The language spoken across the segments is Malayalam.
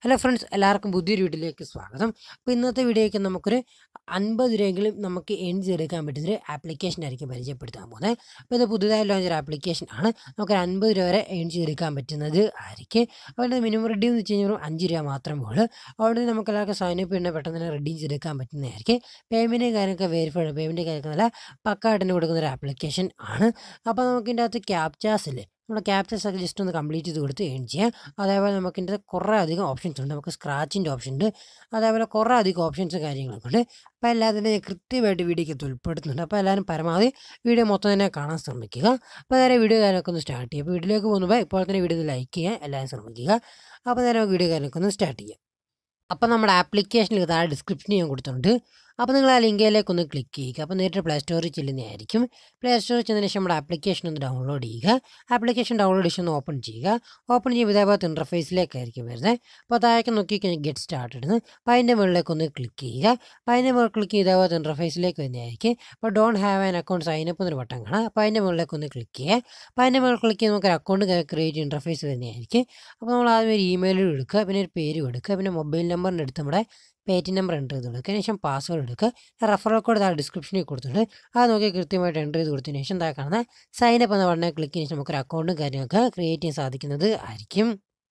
ഹലോ ഫ്രണ്ട്സ് എല്ലാവർക്കും പുതിയൊരു വീഡിയോയിലേക്ക് സ്വാഗതം അപ്പോൾ ഇന്നത്തെ വീഡിയോയ്ക്ക് നമുക്കൊരു അൻപത് രൂപയെങ്കിലും നമുക്ക് എൺ ചെയ്തെടുക്കാൻ പറ്റുന്നൊരു ആപ്ലിക്കേഷൻ ആയിരിക്കും പരിചയപ്പെടുത്താൻ പോകുന്നത് അപ്പോൾ ഇത് പുതുതായി ലോഞ്ച് ഒരു ആപ്ലിക്കേഷൻ ആണ് നമുക്ക് ഒരു അൻപത് രൂപ വരെ എൺ ചെയ്തെടുക്കാൻ പറ്റുന്നത് ആയിരിക്കും അതുകൊണ്ട് മിനിമം റെഡി എന്ന് വെച്ച് കഴിഞ്ഞാൽ ഒരു അഞ്ച് രൂപ മാത്രമേ ഉള്ളൂ അതുകൊണ്ട് നമുക്ക് എല്ലാവർക്കും സൈൻ അപ്പ് ചെയ്യുന്ന പെട്ടെന്ന് തന്നെ റെഡീം ചെയ്തെടുക്കാൻ പറ്റുന്നതായിരിക്കും പേയ്മെൻറ്റ് കാര്യമൊക്കെ വെരിഫൈ പേയ്മെൻറ്റ് കാര്യമൊക്കെ നല്ല പക്കായിട്ട് തന്നെ കൊടുക്കുന്ന ഒരു ആപ്ലിക്കേഷൻ ആണ് അപ്പോൾ നമുക്ക് ഇതിൻ്റെ അകത്ത് ക്യാപ്ചാസ് ഇല്ലേ നമ്മുടെ ക്യാപ്ചേഴ്സ് ഒക്കെ ജസ്റ്റ് ഒന്ന് കംപ്ലീറ്റ് ചെയ്ത് കൊടുത്ത് ഏൺ ചെയ്യാം അതേപോലെ നമുക്ക് ഇതിൻ്റെ കുറേ അധികം ഓപ്ഷൻസ് ഉണ്ട് നമുക്ക് സ്ക്രാച്ചിൻ്റെ ഓപ്ഷൻ ഉണ്ട് അതേപോലെ കുറേ അധികം ഓപ്ഷൻസ് കാര്യങ്ങളൊക്കെ ഉണ്ട് അപ്പോൾ എല്ലാത്തിനും ഞാൻ കൃത്യമായിട്ട് വീഡിയോയ്ക്ക് ഉൾപ്പെടുത്തുന്നുണ്ട് അപ്പോൾ എല്ലാവരും പരമാവധി വീഡിയോ മൊത്തം തന്നെ കാണാൻ ശ്രമിക്കുക അപ്പോൾ നേരെ വീഡിയോ കാര്യമൊക്കെ ഒന്ന് സ്റ്റാർട്ട് ചെയ്യുക അപ്പോൾ വീഡിയോയിലേക്ക് പോകുമ്പോൾ ഇപ്പോൾ തന്നെ വീഡിയോ ലൈക്ക് ചെയ്യാൻ എല്ലാവരും ശ്രമിക്കുക അപ്പോൾ നേരെ നമുക്ക് വീഡിയോ കാര്യമൊക്കെ ഒന്ന് സ്റ്റാർട്ട് ചെയ്യാം അപ്പോൾ നമ്മുടെ ആപ്ലിക്കേഷനിൽ താഴെ ഡിസ്ക്രിപ്ഷൻ ഞാൻ കൊടുത്തിട്ടുണ്ട് അപ്പോൾ നിങ്ങൾ ആ ലിങ്കിലേക്ക് ഒന്ന് ക്ലിക്ക് ചെയ്യുക അപ്പോൾ നേരിട്ട് പ്ലേ സ്റ്റോറിൽ ചെല്ലുന്നതായിരിക്കും പ്ലേ സ്റ്റോറിൽ ചെന്നതിന് ശേഷം നമ്മുടെ ആപ്ലിക്കേഷൻ ഒന്ന് ഡൗൺലോഡ് ചെയ്യുക ആപ്ലിക്കേഷൻ ഡൗൺലോഡ് ചെയ്ത് ഒന്ന് ഓപ്പൺ ചെയ്യുക ഓപ്പൺ ചെയ്യുമ്പോൾ ഇതേപോലത്തെ ഇൻ്റർഫേസിലേക്കായിരിക്കും വരുന്നത് അപ്പോൾ താഴേക്ക് നോക്കി കഴിഞ്ഞാൽ ഗെറ്റ് സ്റ്റാർട്ട് ഇടുന്നത് അപ്പോൾ അതിൻ്റെ മുകളിലേക്ക് ഒന്ന് ക്ലിക്ക് ചെയ്യുക അപ്പോൾ അതിൻ്റെ മുകളിൽ ക്ലിക്ക് ചെയ്ത് ഇതേപോലത്തെ ഇൻ്റർഫേസിലേക്ക് വരുന്നതായിരിക്കും അപ്പോൾ don't have an account sign up എന്നൊരു ബട്ടൺ കാണാം അപ്പോൾ അതിൻ്റെ മുകളിലേക്ക് ഒന്ന് ക്ലിക്ക് ചെയ്യുക അപ്പോൾ അതിൻ്റെ മുകളിൽ ക്ലിക്ക് ചെയ്ത് നമുക്ക് ഒരു അക്കൗണ്ട് ക്രിയേറ്റ് ഇൻ്റർഫേസ് വരുന്നതായിരിക്കും അപ്പോൾ നമ്മൾ ആദ്യം ഒരു ഇമെയിൽ എടുക്കുക പിന്നെ ഒരു പേര് കൊടുക്കുക പിന്നെ മൊബൈൽ നമ്പറിൻ്റെ അടുത്ത് നമ്മുടെ പേറ്റി നമ്പർ എൻ്റർ ചെയ്ത് കൊടുക്കുക അതിന് ശേഷം പാസ്വേഡ് എടുക്കുക റെഫറൽ കോഡ് താഴെ ഡിസ്ക്രിപ്ഷനിൽ കൊടുത്തിട്ടുണ്ട് അത് നോക്കി കൃത്യമായിട്ട് എൻ്റർ ചെയ്ത് കൊടുത്തതിന് ശേഷം താഴെ കാണുന്ന സൈൻ അപ്പ് എന്ന ബട്ടനെ ക്ലിക്ക് ചെയ്ത് നമുക്കൊരു അക്കൗണ്ടും കാര്യങ്ങളൊക്കെ ക്രിയേറ്റ് ചെയ്യാൻ സാധിക്കുന്നത് ആയിരിക്കും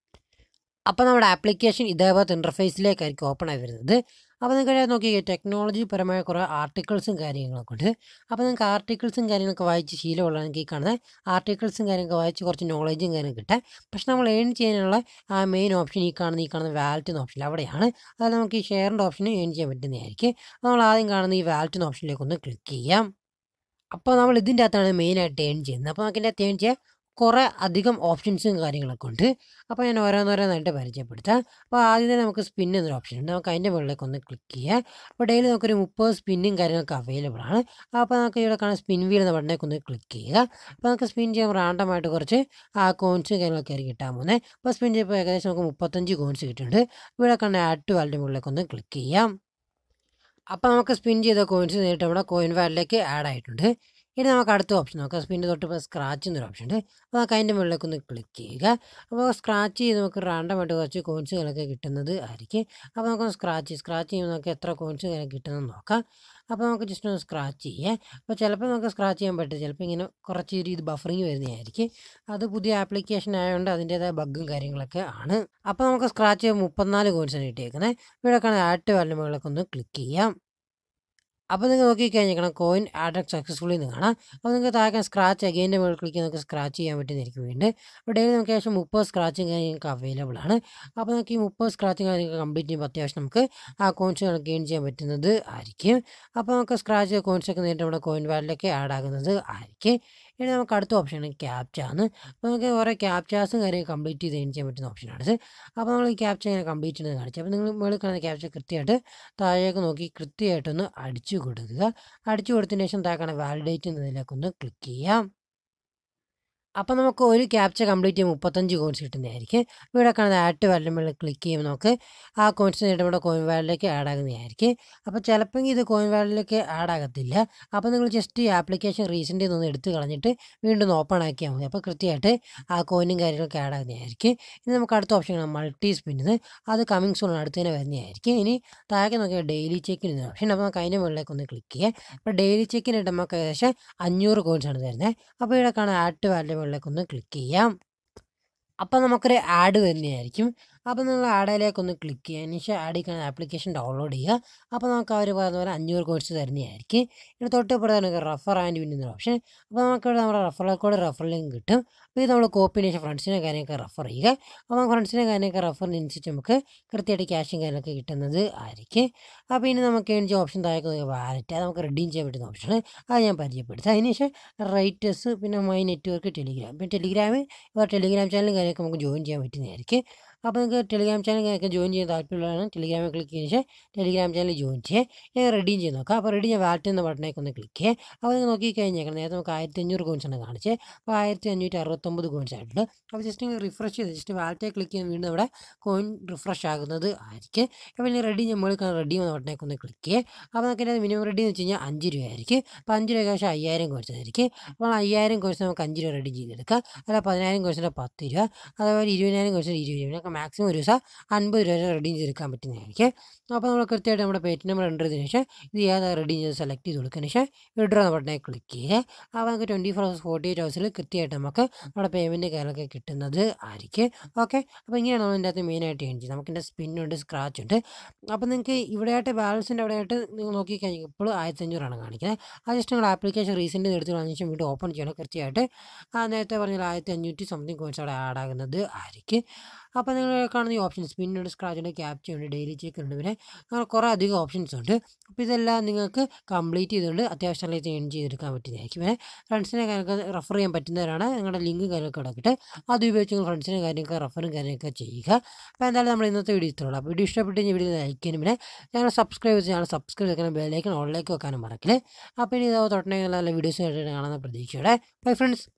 അപ്പോൾ നമ്മുടെ ആപ്ലിക്കേഷൻ ഇതേപോലത്തെ ഇൻ്റർഫേസിലേക്കായിരിക്കും ഓപ്പൺ ആയി വരുന്നത് അപ്പോൾ നിങ്ങൾക്ക് നോക്കി ടെക്നോളജി പരമായ കുറേ ആർട്ടിക്കിൾസും കാര്യങ്ങളൊക്കെ ഉണ്ട് അപ്പോൾ നിങ്ങൾക്ക് ആർട്ടിക്കിൾസും കാര്യങ്ങളൊക്കെ വായിച്ച് ശീലമുള്ള നിങ്ങൾക്ക് ഈ കാണുന്ന ആർട്ടിക്കിൾസും കാര്യങ്ങളൊക്കെ വായിച്ച് കുറച്ച് നോളജും കാര്യങ്ങളും കിട്ടാം പക്ഷെ നമ്മൾ ഏൺ ചെയ്യാനുള്ള ആ മെയിൻ ഓപ്ഷൻ ഈ കാണുന്ന ഈ കാണുന്ന വാലറ്റ് എന്ന ഓപ്ഷൻ അവിടെയാണ് അത് നമുക്ക് ഈ ഷെയറിൻ്റെ ഓപ്ഷൻ ഏൺ ചെയ്യാൻ പറ്റുന്നതായിരിക്കും അപ്പോൾ നമ്മൾ ആദ്യം കാണുന്ന ഈ വാലറ്റ് എന്ന ഓപ്ഷനിലേക്ക് ഒന്ന് ക്ലിക്ക് ചെയ്യാം അപ്പോൾ നമ്മൾ ഇതിൻ്റെ അകത്താണ് മെയിനായിട്ട് ഏൺ ചെയ്യുന്നത് അപ്പോൾ നമുക്ക് ഇതിൻ്റെ അകത്ത് ഏൺ ചെയ്യാൻ കുറേ അധികം ഓപ്ഷൻസും കാര്യങ്ങളൊക്കെ ഉണ്ട് അപ്പോൾ ഞാൻ ഓരോന്നോരോന്നായിട്ട് പരിചയപ്പെടുത്താം അപ്പോൾ ആദ്യം തന്നെ നമുക്ക് സ്പിൻ എന്നൊരു ഓപ്ഷൻ ഉണ്ട് നമുക്ക് അതിൻ്റെ മുകളിലേക്ക് ഒന്ന് ക്ലിക്ക് ചെയ്യാം അപ്പോൾ ഡെയിലി നമുക്കൊരു മുപ്പത് സ്പിന്നും കാര്യങ്ങളൊക്കെ അവൈലബിൾ ആണ് അപ്പോൾ നമുക്ക് ഇവിടെ കാണാൻ സ്പിൻ വീൽ എന്ന ബട്ടണിലേക്ക് ഒന്ന് ക്ലിക്ക് ചെയ്യുക അപ്പോൾ നമുക്ക് സ്പിൻ ചെയ്യുമ്പോൾ റാൻഡമായിട്ട് കുറച്ച് ആ കോയിൻസും കാര്യങ്ങളൊക്കെ ആയിരിക്കും കിട്ടാൻ പോകുന്നത് അപ്പോൾ സ്പിൻ ചെയ്യുമ്പോൾ ഏകദേശം നമുക്ക് മുപ്പത്തഞ്ച് കോയിൻസ് കിട്ടുന്നുണ്ട് ഇവിടെ കാണുന്ന ആഡ് ടു വാലിൻ്റെ മുകളിലേക്ക് ഒന്ന് ക്ലിക്ക് ചെയ്യാം അപ്പോൾ നമുക്ക് സ്പിൻ ചെയ്ത കോയിൻസ് നേരിട്ട് നമ്മുടെ കോയിൻ വാലിലേക്ക് ആഡ് ആയിട്ടുണ്ട് ഇനി നമുക്ക് അടുത്ത ഓപ്ഷൻ നോക്കാം സ്പിൻ്റെ തൊട്ട് ഇപ്പോൾ സ്ക്രാച്ച് എന്നൊരു ഓപ്ഷൻ ഉണ്ട് അപ്പോൾ നമുക്ക് അതിൻ്റെ മുകളിലേക്ക് ഒന്ന് ക്ലിക്ക് ചെയ്യുക അപ്പോൾ സ്ക്രാച്ച് ചെയ്ത് നമുക്ക് റാൻഡമായിട്ട് കുറച്ച് കോയിൻസുകളൊക്കെ കിട്ടുന്നത് ആയിരിക്കും അപ്പോൾ നമുക്കൊന്ന് സ്ക്രാച്ച് സ്ക്രാച്ച് ചെയ്യുമ്പോൾ നമുക്ക് എത്ര കോയിൻസ് കിട്ടുന്നത് നോക്കാം അപ്പോൾ നമുക്ക് ജസ്റ്റ് ഒന്ന് സ്ക്രാച്ച് ചെയ്യാം അപ്പോൾ ചിലപ്പോൾ നമുക്ക് സ്ക്രാച്ച് ചെയ്യാൻ പറ്റും ചിലപ്പോൾ ഇങ്ങനെ കുറച്ച് ഇത് ബഫറിങ് വരുന്നതായിരിക്കും അത് പുതിയ ആപ്ലിക്കേഷൻ ആയതുകൊണ്ട് അതിൻ്റേതായ ബഗ്ഗും കാര്യങ്ങളൊക്കെ ആണ് അപ്പോൾ നമുക്ക് സ്ക്രാച്ച് ചെയ്യുമ്പോൾ മുപ്പത്തിനാല് കോയിൻസാണ് കിട്ടിയേക്കുന്നത് ഇവിടെ കാണാൻ ആട്ട് വാലിൻ്റെ മുകളിലേക്ക് ഒന്ന് ക്ലിക്ക് ചെയ്യാം അപ്പോൾ നിങ്ങൾ നോക്കിക്കഴിഞ്ഞാൽ കോയിൻ ആഡ് സക്സസ്ഫുള്ളി എന്ന് കാണാം അപ്പോൾ നിങ്ങൾക്ക് താഴെ സ്ക്രാച്ച് അഗൈൻ്റെ മുകളിൽ ക്ലിക്ക് നമുക്ക് സ്ക്രാച്ച് ചെയ്യാൻ പറ്റുന്നതായിരിക്കും വീണ്ടും അപ്പോൾ ഡെയിലി നമുക്ക് ഏകദേശം മുപ്പത് സ്ക്രാച്ചും കാര്യങ്ങൾക്ക് അവൈലബിൾ ആണ് അപ്പോൾ നമുക്ക് ഈ മുപ്പത് സ്ക്രാച്ചും കാര്യങ്ങൾ കംപ്ലീറ്റ് ചെയ്യുമ്പോൾ അത്യാവശ്യം നമുക്ക് ആ കോയിൻസ് ഗെയിൻ ചെയ്യാൻ പറ്റുന്നത് ആയിരിക്കും അപ്പോൾ നമുക്ക് സ്ക്രാച്ച് കോയിൻസ് ഒക്കെ നേരിട്ട് നമ്മുടെ കോയിൻ വാലിലേക്ക് ആഡ് ആകുന്നത് ആയിരിക്കും ഇനി നമുക്ക് അടുത്ത ഓപ്ഷനാണ് ക്യാപ്ച ആണ് അപ്പോൾ നമുക്ക് ഓരോ ക്യാപ്ചാസും കാര്യം കംപ്ലീറ്റ് ചെയ്ത് ഏൺ ചെയ്യാൻ പറ്റുന്ന ഓപ്ഷനാണിത് അപ്പോൾ നമ്മൾ ഈ ക്യാപ്ച ഇങ്ങനെ കംപ്ലീറ്റ് ചെയ്യുന്നത് കാണിച്ചു അപ്പോൾ നിങ്ങൾ മുകളിൽ കാണുന്ന ക്യാപ്ച കൃത്യമായിട്ട് താഴേക്ക് നോക്കി കൃത്യമായിട്ടൊന്ന് അടിച്ചു കൊടുക്കുക അടിച്ചു കൊടുത്തതിന് ശേഷം താഴെ വാലിഡേറ്റ് എന്നതിലേക്കൊന്ന് ക്ലിക്ക് ചെയ്യാം അപ്പോൾ നമുക്ക് ഒരു ക്യാപ്ച കംപ്ലീറ്റ് ചെയ്യുമ്പോൾ മുപ്പത്തഞ്ച് കോയിൻസ് കിട്ടുന്നതായിരിക്കും ഇവിടെ കാണുന്ന ആഡ് വാലിൻ്റെ മേളിൽ ക്ലിക്ക് ചെയ്യുമ്പോൾ നമുക്ക് ആ കോയിൻസ് നേരിട്ട് നമ്മുടെ കോയിൻ വാലിലേക്ക് ആഡ് ആകുന്നതായിരിക്കും അപ്പോൾ ചിലപ്പോൾ ഇത് കോയിൻ വാലിലേക്ക് ആഡ് ആകത്തില്ല അപ്പോൾ നിങ്ങൾ ജസ്റ്റ് ഈ ആപ്ലിക്കേഷൻ റീസെൻ്റ് ഒന്ന് എടുത്ത് കളഞ്ഞിട്ട് വീണ്ടും ഓപ്പൺ ആക്കിയാൽ മതി അപ്പോൾ കൃത്യമായിട്ട് ആ കോയിനും കാര്യങ്ങളൊക്കെ ആഡ് ആകുന്നതായിരിക്കും ഇനി നമുക്ക് അടുത്ത ഓപ്ഷൻ മൾട്ടി സ്പിന്നത് അത് കമ്മിങ് സോൺ അടുത്ത് തന്നെ വരുന്നതായിരിക്കും ഇനി താഴെ നോക്കിയാൽ ഡെയിലി ചെക്കിന് ഓപ്ഷൻ അപ്പോൾ നമുക്ക് അതിൻ്റെ മുകളിലേക്ക് ഒന്ന് ക്ലിക്ക് ചെയ്യാം അപ്പോൾ ഡെയിലി ചെക്കിനായിട്ട് നമുക്ക് ഏകദേശം അഞ്ഞൂറ് കോയിൻസ് ആണ് തരുന്നത് അപ്പോൾ ഇവിടെ കാണാൻ ആഡ് വാലിൻ്റെ മുകളിലേക്ക് ഒന്ന് ക്ലിക്ക് ചെയ്യാം അപ്പോൾ നമുക്കൊരു ആഡ് വരുന്നതായിരിക്കും അപ്പോൾ നിങ്ങൾ ആഡിലേക്ക് ഒന്ന് ക്ലിക്ക് ചെയ്യുക അതിനുശേഷം ആഡ് ചെയ്യുന്ന ആപ്ലിക്കേഷൻ ഡൗൺലോഡ് ചെയ്യുക അപ്പോൾ നമുക്ക് അവർ പറഞ്ഞ പോലെ അഞ്ഞൂറ് കോഴ്സ് തരുന്നതായിരിക്കും ഇനി തൊട്ട് പുറത്ത് റഫർ ആൻഡ് വിൻ എന്നൊരു ഓപ്ഷൻ അപ്പോൾ നമുക്ക് ഇവിടെ നമ്മുടെ റഫറൽ കോഡ് റഫർ ലിങ്ക് കിട്ടും അപ്പോൾ ഇത് നമ്മൾ കോപ്പിന് ശേഷം ഫ്രണ്ട്സിനെ കാര്യമൊക്കെ റെഫർ ചെയ്യുക അപ്പോൾ നമുക്ക് ഫ്രണ്ട്സിനെ കാര്യമൊക്കെ റെഫറിനനുസരിച്ച് നമുക്ക് കൃത്യമായിട്ട് ക്യാഷും കാര്യങ്ങളൊക്കെ കിട്ടുന്നത് ആയിരിക്കും അപ്പോൾ ഇനി നമുക്ക് ഏണിച്ച ഓപ്ഷൻ താഴേക്ക് വാലറ്റ് അത് നമുക്ക് റെഡീം ചെയ്യാൻ പറ്റുന്ന ഓപ്ഷനാണ് അത് ഞാൻ പരിചയപ്പെടുത്താം അതിനുശേഷം റൈറ്റേഴ്സ് പിന്നെ മൈ നെറ്റ്വർക്ക് ടെലിഗ്രാം പിന്നെ ടെലിഗ്രാമിൽ ടെലിഗ്രാം ചാനലും കാര്യമൊക്കെ നമുക്ക് ജോയിൻ ചെയ്യാൻ പറ്റുന്നതായിരിക്കും അപ്പോൾ നിങ്ങൾക്ക് ടെലിഗ്രാം ചാനൽ ജോയിൻ ചെയ്യാൻ താല്പര്യമുള്ളതാണ് ടെലിഗ്രാമിൽ ക്ലിക്ക് ചെയ്തതിന് ശേഷം ടെലിഗ്രാം ചാനൽ ജോയിൻ ചെയ്യുക ഞാൻ റെഡീം ചെയ്ത് നോക്കാം അപ്പോൾ റെഡി ഞാൻ വാലറ്റ് എന്ന ബട്ടണേക്ക് ഒന്ന് ക്ലിക്ക് ചെയ്യുക അപ്പോൾ നിങ്ങൾ നോക്കിക്കഴിഞ്ഞേക്കണം നേരത്തെ നമുക്ക് ആയിരത്തി അഞ്ഞൂറ് കോയിൻസ് ആണ് കാണിച്ചത് അപ്പോൾ ആയിരത്തി അഞ്ഞൂറ്റി അറുപത്തൊമ്പത് കോയിൻസ് ആയിട്ടുണ്ട് അപ്പോൾ ജസ്റ്റ് നിങ്ങൾ റിഫ്രഷ് ചെയ്ത് ജസ്റ്റ് വാലറ്റെ ക്ലിക്ക് ചെയ്യാൻ വീണ്ടും അവിടെ കോയിൻ റിഫ്രഷ് ആകുന്നത് ആയിരിക്കും അപ്പോൾ ഇനി റെഡി നമ്മൾ റെഡി എന്ന ബട്ടണേക്ക് ഒന്ന് ക്ലിക്ക് ചെയ്യുക അപ്പോൾ നമുക്ക് അതിൻ്റെ മിനിമം റെഡി എന്ന് വെച്ച് കഴിഞ്ഞാൽ അഞ്ച് രൂപയായിരിക്കും അപ്പോൾ അഞ്ച് രൂപ ശേഷം അയ്യായിരം കോയിൻസ് ആയിരിക്കും അപ്പോൾ അയ്യായിരം കോയിൻസ് നമുക്ക് അഞ്ച് രൂപ റെഡി ചെയ്തെടുക്കാം അല്ല പതിനായിരം കോയിൻസിൻ്റെ പത്ത് രൂപ അതേപോലെ ഇരുപതിനായിരം കോയിൻസിൻ്റെ ഇരുപത് രൂപ മാക്സിമം ഒരു ദിവസം അൻപത് രൂപ വരെ റെഡീം ചെയ്തെടുക്കാൻ പറ്റുന്നതായിരിക്കും അപ്പോൾ നമ്മൾ കൃത്യമായിട്ട് നമ്മുടെ പേറ്റ് നമ്പർ എൻ്റർ ചെയ്തതിന് ശേഷം ഇത് ഏതാ റെഡീം ചെയ്ത് സെലക്ട് ചെയ്ത് കൊടുത്തതിന് ശേഷം വിഡ്രോ എന്ന ബട്ടനെ ക്ലിക്ക് ചെയ്യുക അപ്പോൾ നമുക്ക് twenty four hours forty eight ഹവേഴ്സിൽ കൃത്യമായിട്ട് നമുക്ക് നമ്മുടെ പേയ്മെൻറ്റ് കാര്യങ്ങളൊക്കെ കിട്ടുന്നത് ആയിരിക്കും ഓക്കെ അപ്പോൾ ഇങ്ങനെയാണ് നമ്മൾ ഇതിൻ്റെ അകത്ത് മെയിനായിട്ട് ഏൺ ചെയ്യുന്നത് നമുക്കിൻ്റെ സ്പിന്നുണ്ട് സ്ക്രാച്ച് ഉണ്ട് അപ്പോൾ നിങ്ങൾക്ക് ഇവിടെയായിട്ട് ബാലൻസിൻ്റെ അവിടെയായിട്ട് നിങ്ങൾ നോക്കിക്കഴിഞ്ഞാൽ ഇപ്പോൾ ആയിരത്തഞ്ഞൂറാണ് കാണിക്കുന്നത് അത് ജസ്റ്റ് നിങ്ങൾ ആപ്ലിക്കേഷൻ റീസെൻ്റ് എടുത്ത് കളഞ്ഞ ശേഷം വീണ്ടും ഓപ്പൺ ചെയ്യണം കൃത്യമായിട്ട് ആ നേരത്തെ പറഞ്ഞ ആയിരത്തി അഞ്ഞൂറ്റി സംതിങ് കോയിൻസ് അവിടെ ആഡ് ആകുന്നത് ആയിരിക്കും അപ്പോൾ നിങ്ങൾ കാണുന്ന ഈ ഓപ്ഷൻ സ്പിന്നുണ്ട് സ്ക്രാച്ച് ഉണ്ട് ക്യാപ്ചർ ഉണ്ട് ഡെയിലി ചെക്ക് ഉണ്ട് പിന്നെ അങ്ങനെ കുറേ അധികം ഓപ്ഷൻസ് ഉണ്ട് അപ്പോൾ ഇതെല്ലാം നിങ്ങൾക്ക് കംപ്ലീറ്റ് ചെയ്തുകൊണ്ട് അത്യാവശ്യം നല്ല ഏൺ ചെയ്തെടുക്കാൻ പറ്റുന്നതായിരിക്കും പിന്നെ ഫ്രണ്ട്സിനെ കാര്യങ്ങളൊക്കെ റെഫർ ചെയ്യാൻ പറ്റുന്നവരാണ് നിങ്ങളുടെ ലിങ്ക് കാര്യങ്ങളൊക്കെ കിടക്കിട്ട് അത് ഉപയോഗിച്ച് നിങ്ങൾ ഫ്രണ്ട്സിനെ കാര്യങ്ങളൊക്കെ റെഫറും കാര്യങ്ങളൊക്കെ ചെയ്യുക അപ്പോൾ എന്തായാലും നമ്മൾ ഇന്നത്തെ വീഡിയോ ഇത്രയുള്ളൂ അപ്പോൾ വീഡിയോ ഇഷ്ടപ്പെട്ട് കഴിഞ്ഞാൽ വീഡിയോ ലൈക്ക് ചെയ്യാനും പിന്നെ ഞങ്ങൾ സബ്സ്ക്രൈബ് ചെയ്ത് ഞങ്ങൾ സബ്സ്ക്രൈബ് ചെയ്യാനും ബെല്ലൈക്കൻ ഓൺലൈക്ക് വെക്കാനും മറക്കില്ലേ അപ്പോൾ ഇനി ഇതോ തൊട്ടനെ നല്ല നല്ല വീഡിയോസ് ആയിട്ട് കാണുന്ന പ്രതീക്ഷയോടെ ബൈ ഫ്രണ്ട്സ്